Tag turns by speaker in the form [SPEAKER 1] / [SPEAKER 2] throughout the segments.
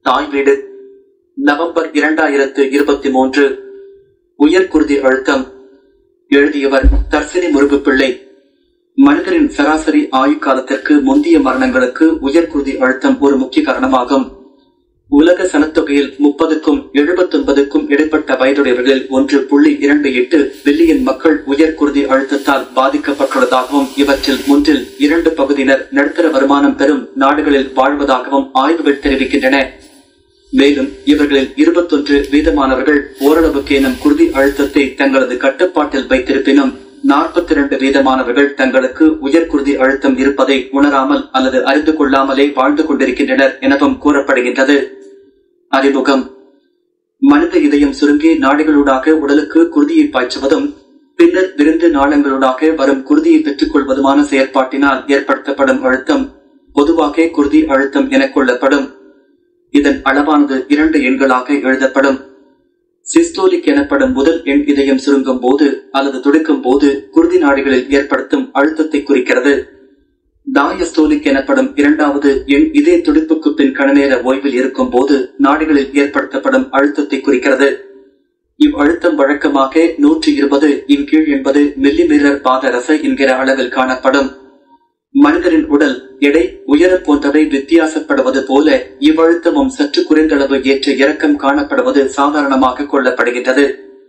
[SPEAKER 1] தாய் வீடு நவம்பர் இரண்டாயிரத்து இருபத்தி மூன்று உயர்குருதி அழுத்தம் எழுதியவர் தர்சினி முருகு பிள்ளை மனிதரின் சராசரி ஆயுட்காலத்திற்கு முந்தைய மரணங்களுக்கு உயர்குருதி அழுத்தம் ஒரு முக்கிய காரணமாகும் உலக சனத்தொகையில் முப்பதுக்கும் எழுபத்தொன்பதுக்கும் இடைப்பட்ட வயதுடையவர்களில் ஒன்று புள்ளி இரண்டு எட்டு பில்லியன் மக்கள் உயர்குருதி அழுத்தத்தால் பாதிக்கப்பட்டுள்ளதாகவும் இவற்றில் மூன்றில் இரண்டு பகுதியினர் நடுத்தர வருமானம் பெறும் நாடுகளில் வாழ்வதாகவும் ஆய்வுகள் தெரிவிக்கின்றன மேலும் இவர்களில் இருபத்தொன்று வீதமானவர்கள் ஓரளவுக்கேனும் குருதி அழுத்தத்தை தங்களது கட்டுப்பாட்டில் வைத்திருப்பினும் நாற்பத்தி இரண்டு வீதமானவர்கள் தங்களுக்கு உயர்குருதி அழுத்தம் இருப்பதை உணராமல் அல்லது அறிந்து கொள்ளாமலே வாழ்ந்து கொண்டிருக்கின்றனர் எனவும் கூறப்படுகின்றது அறிமுகம் மனித இதயம் சுருங்கி நாடுகளூடாக உடலுக்கு குருதியை பாய்ச்சுவதும் பின்னர் விருந்து நாளங்களூடாக வரும் குருதியை பெற்றுக் கொள்வதுமான செயற்பாட்டினால் ஏற்படுத்தப்படும் அழுத்தம் பொதுவாக குருதி அழுத்தம் எனக் கொள்ளப்படும் இதன் அளவானது இரண்டு எண்களாக எழுதப்படும் சிஸ்டோலிக் எனப்படும் முதல் எண் இதயம் சுருங்கும் போது அல்லது துடிக்கும் போது குருதி நாடிகளில் ஏற்படுத்தும் அழுத்தத்தை குறிக்கிறது டாயஸ்டோலிக் எனப்படும் இரண்டாவது எண் இதய துடிப்புக்கு பின் கணநேர ஓய்வில் இருக்கும் போது நாடிகளில் ஏற்படுத்தப்படும் அழுத்தத்தை குறிக்கிறது இவ் அழுத்தம் வழக்கமாக நூற்றி இருபது இன் கீழ் என்பது மில்லிமீட்டர் பாதரச என்கிற அளவில் காணப்படும் மனிதரின் உடல் எடை உயரம் போன்றவை வித்தியாசப்படுவது போல இவ்வழுத்தமும் சற்று குறைந்தளவு ஏற்ற இறக்கம் காணப்படுவது சாதாரணமாக கொள்ளப்படுகின்றது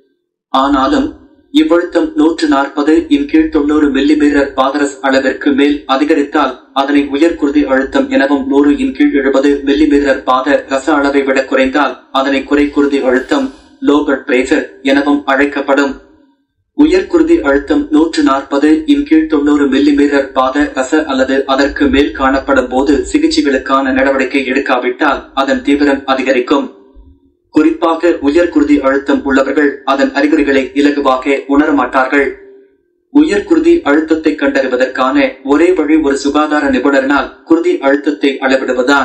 [SPEAKER 1] ஆனாலும் இவ்வழுத்தம் நூற்று நாற்பது இன் கீழ் தொண்ணூறு மில்லிமீட்டர் பாதரஸ் அளவிற்கு மேல் அதிகரித்தால் அதனை உயர்குருதி அழுத்தம் எனவும் நூறு இன் கீழ் எழுபது மில்லிமீட்டர் பாத ரச அளவை விட குறைந்தால் அதனை குறைக்குருதி அழுத்தம் லோபர் பிரேசர் எனவும் அழைக்கப்படும் உயர்குருதி அழுத்தம் நூற்று நாற்பது இன் கீழ் தொண்ணூறு மில்லிமீட்டர் பாத ரச அல்லது அதற்கு மேல் காணப்படும் போது சிகிச்சைகளுக்கான நடவடிக்கை எடுக்காவிட்டால் அதன் தீவிரம் அதிகரிக்கும் குறிப்பாக உயர்குருதி அழுத்தம் உள்ளவர்கள் அதன் அறிகுறிகளை இலகுவாக உணரமாட்டார்கள் உயர்குருதி அழுத்தத்தை கண்டறிவதற்கான ஒரே வழி ஒரு சுகாதார நிபுணரினால் குருதி அழுத்தத்தை அளவிடுவதுதான்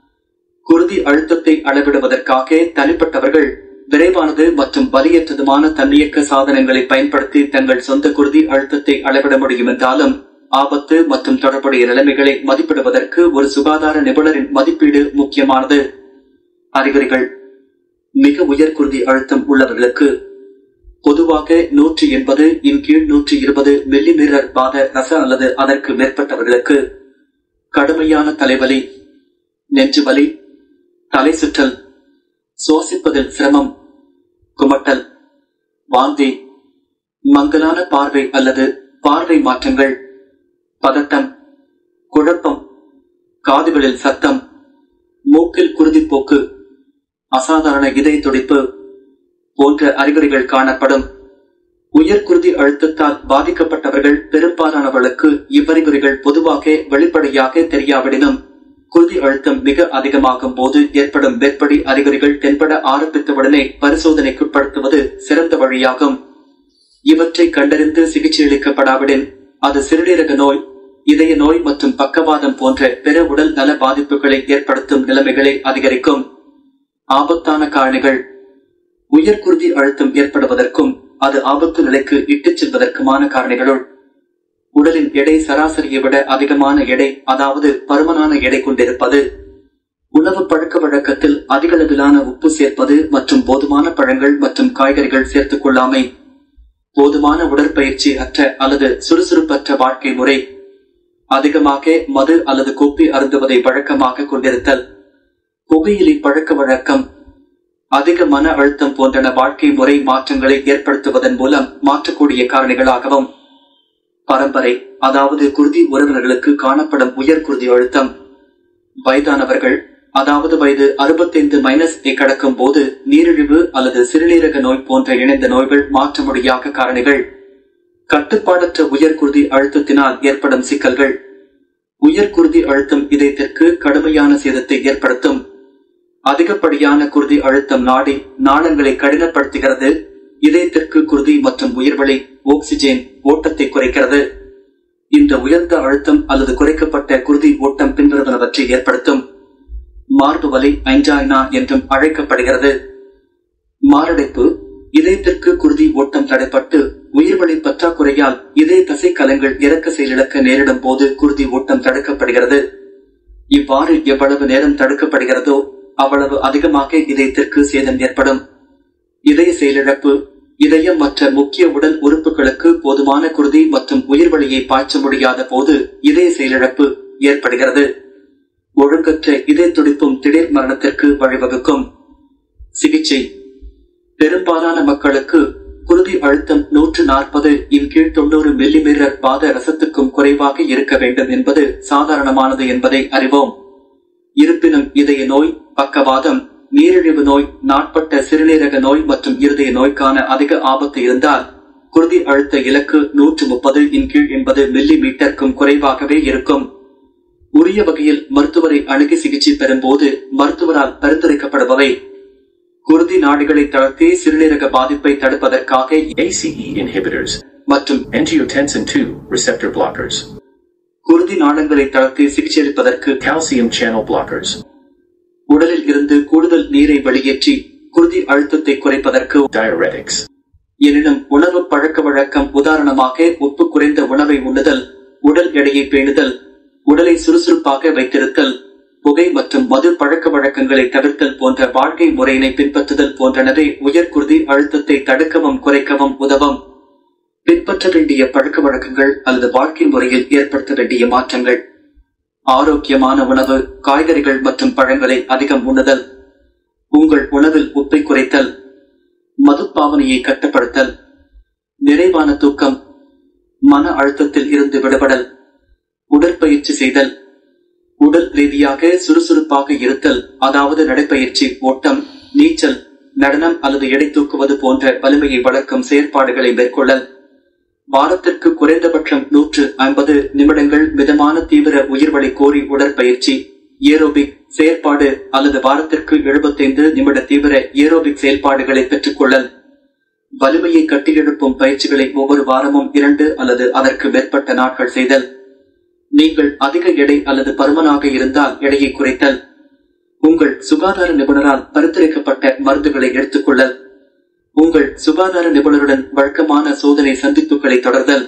[SPEAKER 1] குருதி அழுத்தத்தை அளவிடுவதற்காக தனிப்பட்டவர்கள் விரைவானது மற்றும் வலியற்றதுமான தன்னியக்க சாதனங்களை பயன்படுத்தி தங்கள் சொந்த குருதி அழுத்தத்தை அளவிட முடியும் என்றாலும் ஆபத்து மற்றும் தொடர்புடைய நிலைமைகளை மதிப்பிடுவதற்கு ஒரு சுகாதார நிபுணரின் மதிப்பீடு முக்கியமானது அறிகுறிகள் மிக உயர் குருதி அழுத்தம் உள்ளவர்களுக்கு பொதுவாக நூற்றி எண்பது இன் கீழ் நூற்றி இருபது மில்லிமீட்டர் பாத ரச அல்லது அதற்கு மேற்பட்டவர்களுக்கு கடுமையான தலைவலி நெஞ்சுவலி தலை சுற்றல் சுவாசிப்பதில் சிரமம் குமட்டல் வாந்தி மங்கலான பார்வை அல்லது பார்வை மாற்றங்கள் பதட்டம் குழப்பம் காதுகளில் சத்தம் மூக்கில் குருதிப்போக்கு அசாதாரண இதய துடிப்பு போன்ற அறிகுறிகள் காணப்படும் உயர் குருதி அழுத்தத்தால் பாதிக்கப்பட்டவர்கள் பெரும்பாலானவர்களுக்கு இவ்வறிகுறிகள் பொதுவாக வெளிப்படையாக தெரியாவிடனும் குருதி அழுத்தம் மிக அதிகமாகும் போது ஏற்படும் மேற்படி அறிகுறிகள் தென்பட ஆரம்பித்தவுடனே பரிசோதனைக்குட்படுத்துவது சிறந்த வழியாகும் இவற்றை கண்டறிந்து சிகிச்சையளிக்கப்படாவிடின் அது சிறுநீரக நோய் இதய நோய் மற்றும் பக்கவாதம் போன்ற பிற உடல் நல பாதிப்புகளை ஏற்படுத்தும் நிலைமைகளை அதிகரிக்கும் ஆபத்தான காரணிகள் உயர் குருதி அழுத்தம் ஏற்படுவதற்கும் அது ஆபத்து நிலைக்கு இட்டுச் செல்வதற்குமான காரணிகளுள் உடலின் எடை சராசரியை விட அதிகமான எடை அதாவது பருமனான எடை கொண்டிருப்பது உணவு பழக்க வழக்கத்தில் அதிகளவிலான உப்பு சேர்ப்பது மற்றும் போதுமான பழங்கள் மற்றும் காய்கறிகள் சேர்த்துக் கொள்ளாமை போதுமான உடற்பயிற்சி அற்ற அல்லது சுறுசுறுப்பற்ற வாழ்க்கை முறை அதிகமாக மது அல்லது கோப்பி அருந்துவதை வழக்கமாக கொண்டிருத்தல் புகையிலை பழக்க வழக்கம் அதிக மன அழுத்தம் போன்றன வாழ்க்கை முறை மாற்றங்களை ஏற்படுத்துவதன் மூலம் மாற்றக்கூடிய காரணிகளாகவும் பரம்பரை அதாவது குருதி உறவினர்களுக்கு காணப்படும் உயர் குருதி அழுத்தம் வயதானவர்கள் அதாவது வயது அறுபத்தைந்து மைனஸ் கடக்கும் போது நீரிழிவு அல்லது சிறுநீரக நோய் போன்ற இணைந்த நோய்கள் மாற்ற முடியாத காரணிகள் கட்டுப்பாடற்ற உயர் குருதி அழுத்தத்தினால் ஏற்படும் சிக்கல்கள் உயர் குருதி அழுத்தம் இதயத்திற்கு கடுமையான சேதத்தை ஏற்படுத்தும் அதிகப்படியான குருதி அழுத்தம் நாடி நாளங்களை கடினப்படுத்துகிறது இதயத்திற்கு குருதி மற்றும் உயிர்வழி ஆக்சிஜன் ஓட்டத்தை குறைக்கிறது இந்த உயர்ந்த அழுத்தம் அல்லது குறைக்கப்பட்ட குருதி ஓட்டம் பின்வருவனவற்றை ஏற்படுத்தும் மார்பு வலி ஐஞ்சாய்னா என்றும் அழைக்கப்படுகிறது மாரடைப்பு இதயத்திற்கு குருதி ஓட்டம் தடைப்பட்டு உயிர்வழி பற்றாக்குறையால் இதய தசை கலங்கள் இறக்க செயலிழக்க நேரிடும் போது குருதி ஓட்டம் தடுக்கப்படுகிறது இவ்வாறு எவ்வளவு நேரம் தடுக்கப்படுகிறதோ அவ்வளவு அதிகமாக இதயத்திற்கு சேதம் ஏற்படும் இதய செயலிழப்பு இதயம் மற்ற முக்கிய உடல் உறுப்புகளுக்கு போதுமான குருதி மற்றும் உயிர்வழியை பாய்ச்ச முடியாத போது இதய செயலிழப்பு ஏற்படுகிறது ஒழுங்கற்ற இதய துடிப்பும் திடீர் மரணத்திற்கு வழிவகுக்கும் சிகிச்சை பெரும்பாலான மக்களுக்கு குருதி அழுத்தம் நூற்று நாற்பது இன் கீழ் தொண்ணூறு மில்லிமீட்டர் பாத ரசத்துக்கும் குறைவாக இருக்க வேண்டும் என்பது சாதாரணமானது என்பதை அறிவோம் இருப்பினும் இதய நோய் பக்கவாதம் நீரிழிவு நோய் நாட்பட்ட சிறுநீரக நோய் மற்றும் இருதய நோய்க்கான அதிக ஆபத்து இருந்தால் குருதி அழுத்த இலக்கு நூற்று முப்பது இன் கீழ் எண்பது மில்லி மீட்டருக்கும் குறைவாகவே இருக்கும் உரிய வகையில் மருத்துவரை அணுகி சிகிச்சை பெறும்போது மருத்துவரால் பரிந்துரைக்கப்படுபவை குருதி நாடிகளை தளர்த்தி சிறுநீரக பாதிப்பை தடுப்பதற்காக
[SPEAKER 2] ACE inhibitors,
[SPEAKER 1] மற்றும்
[SPEAKER 2] angiotensin 2 receptor blockers,
[SPEAKER 1] குருதி நாளங்களை தளர்த்தி சிகிச்சையளிப்பதற்கு
[SPEAKER 2] calcium channel blockers,
[SPEAKER 1] உடலில் இருந்து கூடுதல் நீரை வெளியேற்றி குருதி அழுத்தத்தை குறைப்பதற்கு
[SPEAKER 2] diuretics,
[SPEAKER 1] எனினும் உணவு பழக்க வழக்கம் உதாரணமாக உப்பு குறைந்த உணவை உண்ணுதல் உடல் எடையை பேணுதல் உடலை சுறுசுறுப்பாக வைத்திருத்தல் புகை மற்றும் மது பழக்க வழக்கங்களை தவிர்த்தல் போன்ற வாழ்க்கை முறையினை பின்பற்றுதல் போன்றனவே உயர் குருதி அழுத்தத்தை தடுக்கவும் குறைக்கவும் உதவும் பின்பற்ற வேண்டிய பழக்க வழக்கங்கள் அல்லது வாழ்க்கை முறையில் ஏற்படுத்த வேண்டிய மாற்றங்கள் ஆரோக்கியமான உணவு காய்கறிகள் மற்றும் பழங்களை அதிகம் உண்ணுதல் உங்கள் உணவில் உப்பை குறைத்தல் மதுப்பாவனையை கட்டுப்படுத்தல் நிறைவான தூக்கம் மன அழுத்தத்தில் இருந்து விடுபடல் உடற்பயிற்சி செய்தல் உடல் ரீதியாக சுறுசுறுப்பாக இருத்தல் அதாவது நடைப்பயிற்சி ஓட்டம் நீச்சல் நடனம் அல்லது எடை தூக்குவது போன்ற வலிமையை வளர்க்கும் செயற்பாடுகளை மேற்கொள்ளல் வாரத்திற்கு குறைந்தபட்சம் நூற்று ஐம்பது நிமிடங்கள் மிதமான தீவிர உயிர்வளி கோரி உடற்பயிற்சி ஏரோபிக் செயற்பாடு அல்லது வாரத்திற்கு எழுபத்தைந்து நிமிட தீவிர ஏரோபிக் செயல்பாடுகளை பெற்றுக்கொள்ளல் வலிமையை கட்டியெழுப்பும் பயிற்சிகளை ஒவ்வொரு வாரமும் இரண்டு அல்லது அதற்கு மேற்பட்ட நாட்கள் செய்தல் நீங்கள் அதிக எடை அல்லது பருமனாக இருந்தால் எடையை குறைத்தல் உங்கள் சுகாதார நிபுணரால் பரிந்துரைக்கப்பட்ட மருந்துகளை எடுத்துக்கொள்ளல் உங்கள் சுகாதார நிபுணருடன் வழக்கமான சோதனை சந்திப்புகளை தொடர்தல்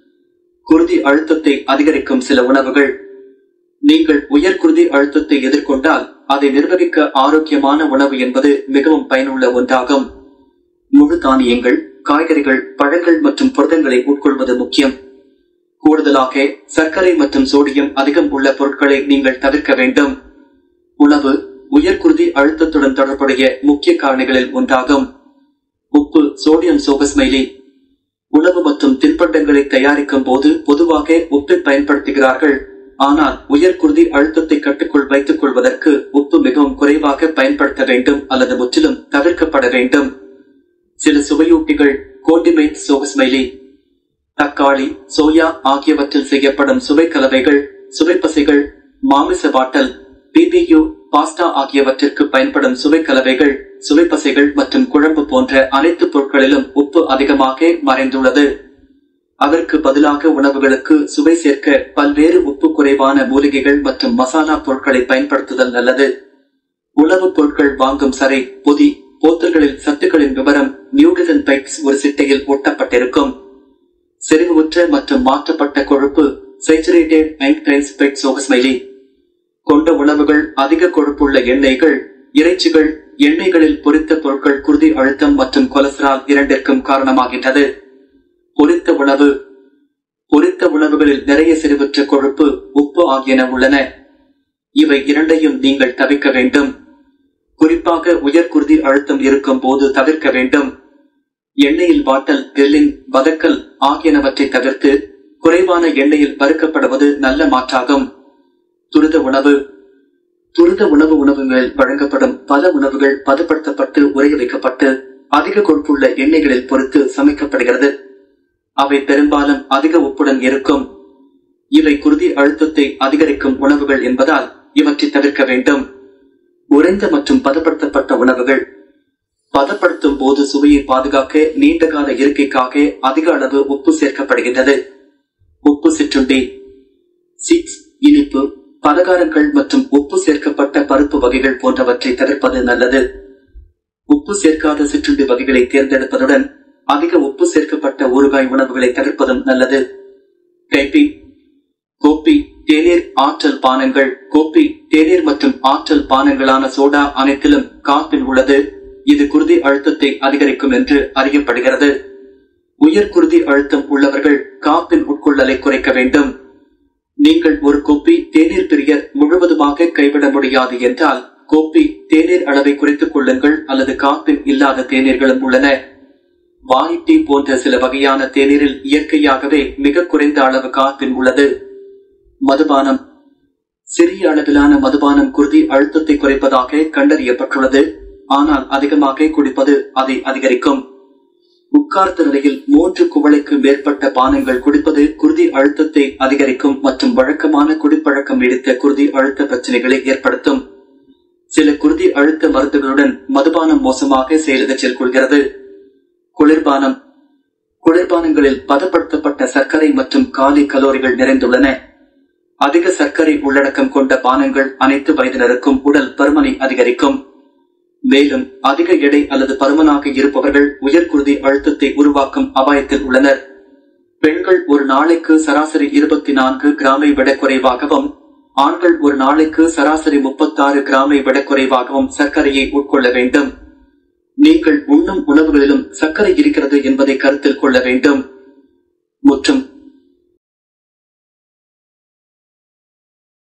[SPEAKER 1] குருதி அழுத்தத்தை அதிகரிக்கும் சில உணவுகள் நீங்கள் உயர் குருதி அழுத்தத்தை எதிர்கொண்டால் அதை நிர்வகிக்க ஆரோக்கியமான உணவு என்பது மிகவும் பயனுள்ள ஒன்றாகும் முழு தானியங்கள் காய்கறிகள் பழங்கள் மற்றும் புரதங்களை உட்கொள்வது முக்கியம் கூடுதலாக சர்க்கரை மற்றும் சோடியம் அதிகம் உள்ள பொருட்களை நீங்கள் தவிர்க்க வேண்டும் உணவு உயர்குருதி அழுத்தத்துடன் தொடர்புடைய முக்கிய காரணிகளில் ஒன்றாகும் உப்பு சோடியம் சோகஸ்மைலி உணவு மற்றும் தின்பண்டங்களை தயாரிக்கும் போது பொதுவாக உப்பை பயன்படுத்துகிறார்கள் ஆனால் உயர்குருதி அழுத்தத்தை கட்டுக்குள் வைத்துக் கொள்வதற்கு உப்பு மிகவும் குறைவாக பயன்படுத்த வேண்டும் அல்லது முற்றிலும் தவிர்க்கப்பட வேண்டும் சில சுவையூட்டிகள் கோண்டிமெண்ட் சோகஸ்மைலி தக்காளி சோயா ஆகியவற்றில் செய்யப்படும் சுவை கலவைகள் சுவைப்பசைகள் மாமிச வாட்டல் பிபியு பாஸ்டா ஆகியவற்றிற்கு பயன்படும் சுவை கலவைகள் சுவைப்பசைகள் மற்றும் குழம்பு போன்ற அனைத்து பொருட்களிலும் உப்பு அதிகமாக மறைந்துள்ளது அதற்கு பதிலாக உணவுகளுக்கு சுவை சேர்க்க பல்வேறு உப்பு குறைவான மூலிகைகள் மற்றும் மசாலா பொருட்களை பயன்படுத்துதல் நல்லது உணவுப் பொருட்கள் வாங்கும் சரை பொதி போத்தல்களில் சத்துக்களின் விவரம் நியூட்ரிசன் பைக்ஸ் ஒரு சிட்டையில் ஒட்டப்பட்டிருக்கும் செறிவுற்ற மற்றும் மாற்றப்பட்ட கொழுப்பு சேச்சுரேட்டட் ஐன்டைன்ஸ் பெட் சோகஸ்மைலி கொண்ட உணவுகள் அதிக கொழுப்புள்ள எண்ணெய்கள் இறைச்சிகள் எண்ணெய்களில் பொரித்த பொருட்கள் குருதி அழுத்தம் மற்றும் கொலஸ்ட்ரால் இரண்டிற்கும் காரணமாகின்றது பொரித்த உணவு பொரித்த உணவுகளில் நிறைய செறிவுற்ற கொழுப்பு உப்பு ஆகியன உள்ளன இவை இரண்டையும் நீங்கள் தவிர்க்க வேண்டும் குறிப்பாக உயர் குருதி அழுத்தம் இருக்கும் போது தவிர்க்க வேண்டும் எண்ணெயில் வாட்டல் கிரில்லிங் வதக்கல் ஆகியனவற்றை தவிர்த்து குறைவான எண்ணெயில் வறுக்கப்படுவது நல்ல மாற்றாகும் துரித உணவு துரித உணவு உணவுகளில் வழங்கப்படும் பல உணவுகள் பதப்படுத்தப்பட்டு உறைய வைக்கப்பட்டு அதிக கொழுப்புள்ள எண்ணெய்களில் பொறுத்து சமைக்கப்படுகிறது அவை பெரும்பாலும் அதிக உப்புடன் இருக்கும் இவை குருதி அழுத்தத்தை அதிகரிக்கும் உணவுகள் என்பதால் இவற்றை தவிர்க்க வேண்டும் உறைந்த மற்றும் பதப்படுத்தப்பட்ட உணவுகள் பதப்படுத்தும் போது சுவையை பாதுகாக்க நீண்டகால இருக்கைக்காக அதிக அளவு உப்பு சேர்க்கப்படுகின்றது உப்பு சிற்றுண்டி சிக்ஸ் இனிப்பு பலகாரங்கள் மற்றும் உப்பு சேர்க்கப்பட்ட பருப்பு வகைகள் போன்றவற்றை தவிர்ப்பது நல்லது உப்பு சேர்க்காத சிற்றுண்டி வகைகளை தேர்ந்தெடுப்பதுடன் அதிக உப்பு சேர்க்கப்பட்ட ஊறுகாய் உணவுகளை தவிர்ப்பதும் நல்லது கைப்பி கோப்பி தேநீர் ஆற்றல் பானங்கள் கோப்பி தேநீர் மற்றும் ஆற்றல் பானங்களான சோடா அனைத்திலும் காப்பின் உள்ளது இது குருதி அழுத்தத்தை அதிகரிக்கும் என்று அறியப்படுகிறது உயர் குருதி அழுத்தம் உள்ளவர்கள் காப்பின் உட்கொள்ளலை குறைக்க வேண்டும் நீங்கள் ஒரு கோப்பி தேநீர் பிரியர் முழுவதுமாக கைவிட முடியாது என்றால் கோப்பி தேநீர் அளவை குறைத்துக் கொள்ளுங்கள் அல்லது காப்பின் இல்லாத தேநீர்களும் உள்ளன வாய் டீ போன்ற சில வகையான தேநீரில் இயற்கையாகவே மிக குறைந்த அளவு காப்பின் உள்ளது மதுபானம் சிறிய அளவிலான மதுபானம் குருதி அழுத்தத்தை குறைப்பதாக கண்டறியப்பட்டுள்ளது ஆனால் அதிகமாக குடிப்பது அதை அதிகரிக்கும் உட்கார்ந்த நிலையில் மூன்று குவளைக்கு மேற்பட்ட பானங்கள் குடிப்பது குருதி அழுத்தத்தை அதிகரிக்கும் மற்றும் வழக்கமான குடிப்பழக்கம் நீடித்த குருதி அழுத்த பிரச்சனைகளை ஏற்படுத்தும் சில குருதி அழுத்த மருந்துகளுடன் மதுபானம் மோசமாக செயலிழச்சல் கொள்கிறது குளிர்பானம் குளிர்பானங்களில் பதப்படுத்தப்பட்ட சர்க்கரை மற்றும் காலி கலோரிகள் நிறைந்துள்ளன அதிக சர்க்கரை உள்ளடக்கம் கொண்ட பானங்கள் அனைத்து வயதினருக்கும் உடல் பருமனை அதிகரிக்கும் மேலும் அதிக எடை அல்லது பருமனாக இருப்பவர்கள் உயர் குருதி அழுத்தத்தை உருவாக்கும் அபாயத்தில் உள்ளனர் பெண்கள் ஒரு நாளைக்கு சராசரி இருபத்தி நான்கு கிராமை விட குறைவாகவும் ஆண்கள் ஒரு நாளைக்கு சராசரி முப்பத்தாறு கிராமை விட குறைவாகவும் சர்க்கரையை உட்கொள்ள வேண்டும் நீங்கள் உண்ணும் உணவுகளிலும் சர்க்கரை இருக்கிறது என்பதை கருத்தில் கொள்ள வேண்டும் முற்றும்